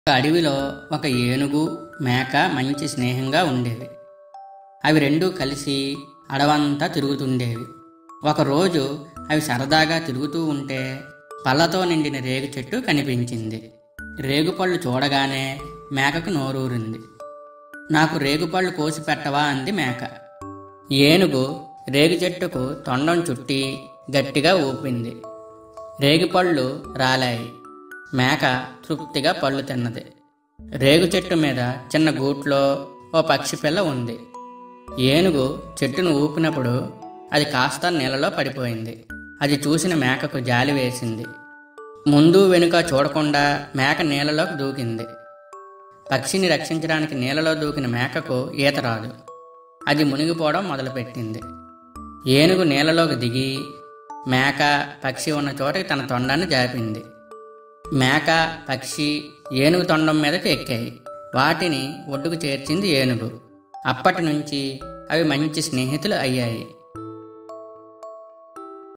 ఒక అడవిలో ఒక ఏనుగు మేక మంచి స్నేహంగా ఉండేవి అవి రెండూ కలిసి అడవంతా తిరుగుతుండేవి ఒకరోజు అవి సరదాగా తిరుగుతూ ఉంటే పళ్ళతో నిండిన రేగు చెట్టు కనిపించింది రేగుపళ్ళు చూడగానే మేకకు నోరూరింది నాకు రేగుపళ్ళు కోసి పెట్టవా అంది మేక ఏనుగు రేగు చెట్టుకు తొండం చుట్టి గట్టిగా ఊపింది రేగిపళ్ళు రాలాయి మేక తృప్తిగా పళ్ళు తిన్నది రేగు చెట్టు మీద చిన్న గూట్లో ఓ పక్షి పిల్ల ఉంది ఏనుగు చెట్టును ఊపినప్పుడు అది కాస్త నీళ్ళలో పడిపోయింది అది చూసిన మేకకు జాలి వేసింది ముందు వెనుక చూడకుండా మేక నీళ్ళలోకి దూకింది పక్షిని రక్షించడానికి నీళ్ళలో దూకిన మేకకు ఈత రాదు అది మునిగిపోవడం మొదలుపెట్టింది ఏనుగు నీళ్ళలోకి దిగి మేక పక్షి ఉన్న చోటకి తన తొండాన్ని జాపింది మేక పక్షి ఏనుగు తొండం మీదకి ఎక్కాయి వాటిని ఒడ్డుకు చేర్చింది ఏనుగు అప్పటి నుంచి అవి మంచి స్నేహితులు అయ్యాయి